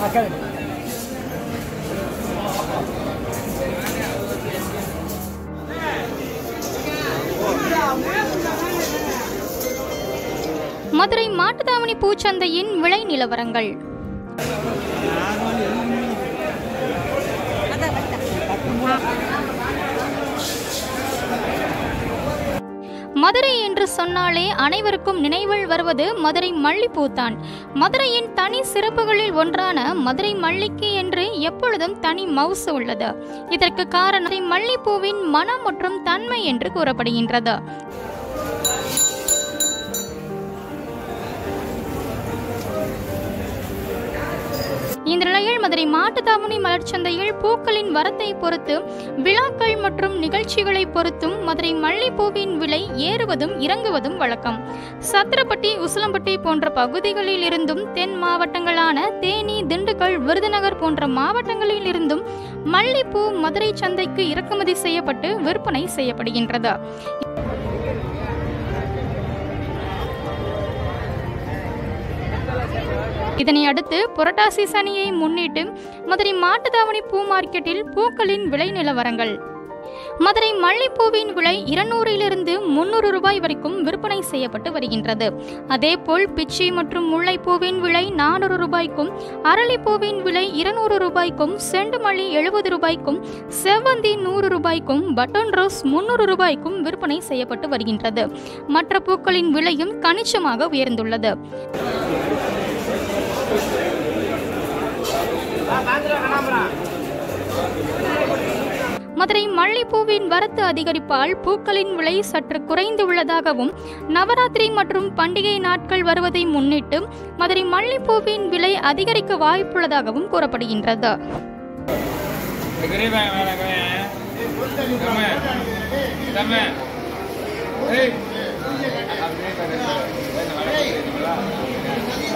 மதுரை மாட்டுத்தாவணி பூச்சந்தையின் விலை நிலவரங்கள் மதுரை என்று சொன்னாலே அனைவருக்கும் நினைவில் வருவது மதுரை மல்லிப்பூத்தான் மதுரையின் தனி சிறப்புகளில் ஒன்றான மதுரை மல்லிக்கு என்று எப்பொழுதும் தனி மவுசு உள்ளது இதற்கு காரணம் மல்லிப்பூவின் மனம் மற்றும் தன்மை என்று கூறப்படுகின்றது இந்த நிலையில் மதுரை மாட்டுத்தாவணி மலர்ச்சந்தையில் பூக்களின் வரத்தை பொறுத்து விழாக்கள் மற்றும் நிகழ்ச்சிகளை பொறுத்தும் மதுரை மல்லிப்பூவின் விலை ஏறுவதும் இறங்குவதும் வழக்கம் சத்திரப்பட்டி உசிலம்பட்டி போன்ற பகுதிகளில் இருந்தும் தென் மாவட்டங்களான தேனி திண்டுக்கல் விருதுநகர் போன்ற மாவட்டங்களில் இருந்தும் மல்லிப்பூ மதுரை சந்தைக்கு இறக்குமதி செய்யப்பட்டு விற்பனை செய்யப்படுகின்றது இதனை அடுத்து புரட்டாசி சனியை முன்னிட்டு மதுரை மாட்டுத்தாவணி பூ மார்க்கெட்டில் பூக்களின் விலை நிலவரங்கள் மதுரை மல்லிப்பூவின் விலை இருநூறிலிருந்து முன்னூறு ரூபாய் வரைக்கும் விற்பனை செய்யப்பட்டு வருகின்றது அதேபோல் பிச்சி மற்றும் முல்லைப்பூவின் விலை நானூறு ரூபாய்க்கும் அரளிப்பூவின் விலை இருநூறு ரூபாய்க்கும் செண்டுமல்லி எழுபது ரூபாய்க்கும் செவ்வந்தி நூறு ரூபாய்க்கும் பட்டன் ரோஸ் முன்னூறு ரூபாய்க்கும் விற்பனை செய்யப்பட்டு வருகின்றது மற்ற பூக்களின் விலையும் கணிசமாக உயர்ந்துள்ளது மதுரை மல்லிப்பூவின் வரத்து அதிகரிப்பால் பூக்களின் விலை சற்று குறைந்து உள்ளதாகவும் நவராத்திரி மற்றும் பண்டிகை நாட்கள் வருவதை முன்னிட்டு மதுரை மல்லிப்பூவின் விலை அதிகரிக்க வாய்ப்புள்ளதாகவும் கூறப்படுகின்றது Escribe, Dame. Dame. Hey.